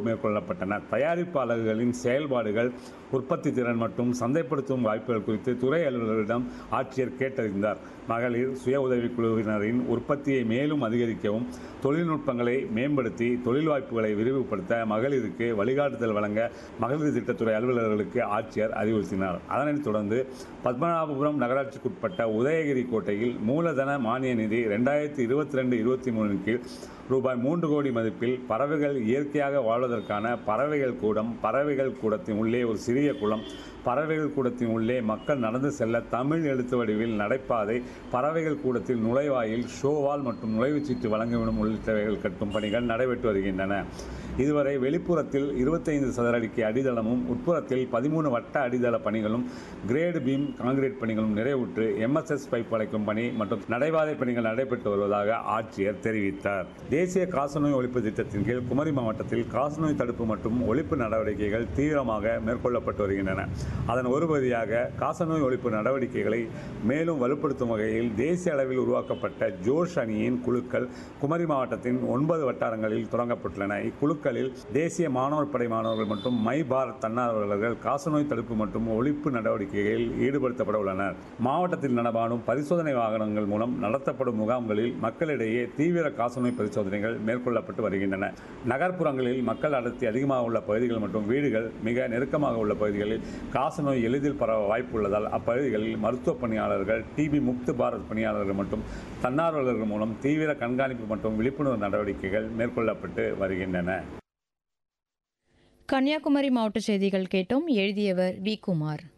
மேற்கொள்ளப்பட்டன தயாரிப்பு அலகுகளின் செயல்பாடுகள் உற்பத்தி திறன் மற்றும் சந்தைப்படுத்தும் வாய்ப்புகள் குறித்து துறை அலுவலர்களிடம் ஆட்சியர் கேட்டறிந்தார் மகளிர் சுய உதவிக்குழுவினரின் உற்பத்தியை மேலும் அதிகரிக்கவும் தொழில்நுட்பங்களை மேம்படுத்தி தொழில் வாய்ப்புகளை விரிவுபடுத்த மகளிருக்கு வழிகாட்டுதல் வழங்க மகளிர் திட்டத்துறை அலுவலர்களுக்கு ஆட்சியர் அறிவுறுத்தினார் அதனைத் தொடர்ந்து பத்மநாபபுரம் நகராட்சிக்குட்பட்ட உதயகிரி கோட்டையில் மூலதன மானிய நிதி ரெண்டாயிரத்தி இருபத்தி ரெண்டு இருபத்தி மூணின் கீழ் ரூபாய் மூன்று கோடி மதிப்பில் பறவைகள் இயற்கையாக வாழ்வதற்கான பறவைகள் கூடம் பறவைகள் கூடத்தின் உள்ளே ஒரு சிறிய குளம் பறவைகள் கூடத்தின் உள்ளே மக்கள் நடந்து செல்ல தமிழ் எழுத்து வடிவில் நடைபாதை பறவைகள் கூடத்தில் நுழைவாயில் ஷோவால் மற்றும் நுழைவுச்சீட்டு வழங்கிவிடும் உள்ளிட்டவைகள் கட்டும் பணிகள் நடைபெற்று வருகின்றன இதுவரை வெளிப்புறத்தில் இருபத்தைந்து சதுர அடிக்கு அடித்தளமும் உட்புறத்தில் பதிமூணு வட்ட அடித்தள பணிகளும் கிரேடு பீம் கான்கிரீட் பணிகளும் நிறைவுற்று எம்எஸ்எஸ் பைப் வளைக்கும் பணி மற்றும் நடைபாதை பணிகள் நடைபெற்று வருவதாக ஆட்சியர் தெரிவித்தார் தேசிய காசநோய் ஒழிப்பு திட்டத்தின் கீழ் குமரி மாவட்டத்தில் காசநோய் தடுப்பு மற்றும் ஒழிப்பு நடவடிக்கைகள் தீவிரமாக மேற்கொள்ளப்பட்டு வருகின்றன அதன் ஒரு பகுதியாக காசநோய் ஒழிப்பு நடவடிக்கைகளை மேலும் வலுப்படுத்தும் வகையில் தேசிய அளவில் உருவாக்கப்பட்ட ஜோஷ் அணியின் குழுக்கள் குமரி மாவட்டத்தின் ஒன்பது வட்டாரங்களில் தொடங்கப்பட்டுள்ளன இக்குழுக்களில் தேசிய மாணவர் படை மாணவர்கள் மற்றும் மை பாரத் தன்னார்வலர்கள் காசநோய் தடுப்பு மற்றும் ஒழிப்பு நடவடிக்கைகளில் ஈடுபடுத்தப்பட உள்ளனர் மாவட்டத்தில் நடமாடும் பரிசோதனை வாகனங்கள் மூலம் நடத்தப்படும் முகாம்களில் மக்களிடையே தீவிர காசநோய் பரிசோதனைகள் மேற்கொள்ளப்பட்டு வருகின்றன நகர்ப்புறங்களில் மக்கள் அடர்த்தி அதிகமாக உள்ள பகுதிகள் மற்றும் வீடுகள் மிக நெருக்கமாக உள்ள பகுதிகளில் காசநோய் எளிதில் பரவ வாய்ப்புள்ளதால் அப்பகுதிகளில் மருத்துவ பணியாளர்கள் டிபி முக்து பாரத் பணியாளர்கள் மற்றும் தன்னார்வலர்கள் மூலம் தீவிர கண்காணிப்பு மற்றும் விழிப்புணர்வு நடவடிக்கைகள் மேற்கொள்ளப்பட்டு வருகின்றன கன்னியாகுமரி மாவட்ட செய்திகள் கேட்டோம் எழுதியவர் வி குமார்